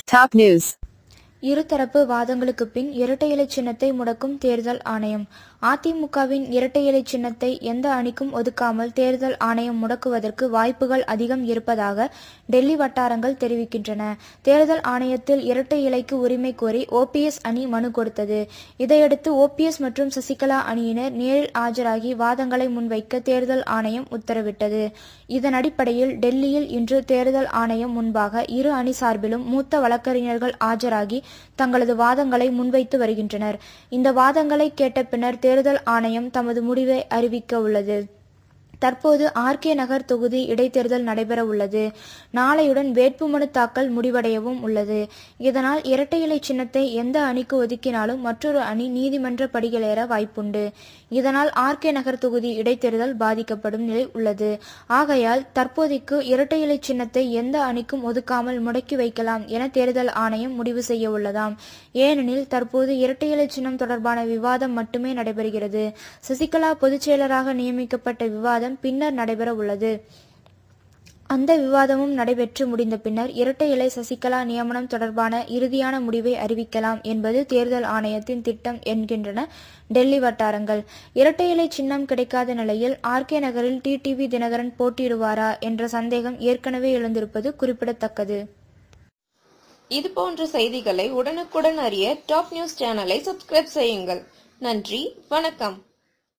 Top news. இருதரப்பு வாதங்களுக்கு பின் இரட்டை இலை சின்னத்தை முடக்கும் தேர்தல் ஆணையம் அதிமுகவின் இரட்டை இலை சின்னத்தை எந்த அணிக்கும் ஒதுக்காமல் தேர்தல் ஆணையம் முடக்குவதற்கு வாய்ப்புகள் அதிகம் இருப்பதாக டெல்லி வட்டாரங்கள் தெரிவிக்கின்றன தேர்தல் ஆணையத்தில் இரட்டை இலைக்கு உரிமை கோரி ஓபிஎஸ் அணி மனு கொடுத்தது இதையடுத்து ஓபிஎஸ் மற்றும் சசிகலா அணியினர் நேரில் ஆஜராகி வாதங்களை முன்வைக்க தேர்தல் ஆணையம் உத்தரவிட்டது இதன் அடிப்படையில் டெல்லியில் இன்று தேர்தல் ஆணையம் முன்பாக இரு அணி சார்பிலும் மூத்த வழக்கறிஞர்கள் ஆஜராகி தங்களது வாதங்களை முன்வைத்து வருகின்றனர் இந்த வாதங்களை கேட்ட பின்னர் தேர்தல் ஆணையம் தமது முடிவை அறிவிக்க உள்ளது தற்போது ஆர்கே நகர் தொகுதி இடைத்தேர்தல் நடைபெற உள்ளது நாளையுடன் வேட்புமனு தாக்கல் முடிவடையவும் உள்ளது இதனால் இரட்டை இலை சின்னத்தை எந்த அணிக்கு ஒதுக்கினாலும் மற்றொரு அணி நீதிமன்ற படிகளேற வாய்ப்புண்டு இதனால் ஆர்கே நகர் தொகுதி இடைத்தேர்தல் பாதிக்கப்படும் நிலை உள்ளது ஆகையால் தற்போதைக்கு இரட்டை இலை சின்னத்தை எந்த அணிக்கும் ஒதுக்காமல் முடக்கி வைக்கலாம் என தேர்தல் ஆணையம் முடிவு செய்ய உள்ளதாம் ஏனெனில் தற்போது இரட்டை இலை சின்னம் தொடர்பான விவாதம் மட்டுமே நடைபெறுகிறது சசிகலா பொதுச் செயலராக நியமிக்கப்பட்ட விவாதம் பின்னர் நடைபெற உள்ளது அந்த விவாதமும் நடைபெற்று முடிந்த பின்னர் இரட்டை இலை சசிகலா நியமனம் தொடர்பான இறுதியான முடிவை அறிவிக்கலாம் என்பது தேர்தல் ஆணையத்தின் திட்டம் என்கின்றன டெல்லி வட்டாரங்கள் இரட்டை இலை சின்னம் கிடைக்காத நிலையில் ஆர்கே நகரில் டிடிவி தினகரன் போட்டியிடுவாரா என்ற சந்தேகம் ஏற்கனவே எழுந்திருப்பது குறிப்பிடத்தக்கது இது போன்ற செய்திகளை உடனுக்குடன் அறிய டாப் நியூஸ் சேனலை சப்ஸ்கிரைப் செய்யுங்கள் நன்றி வணக்கம்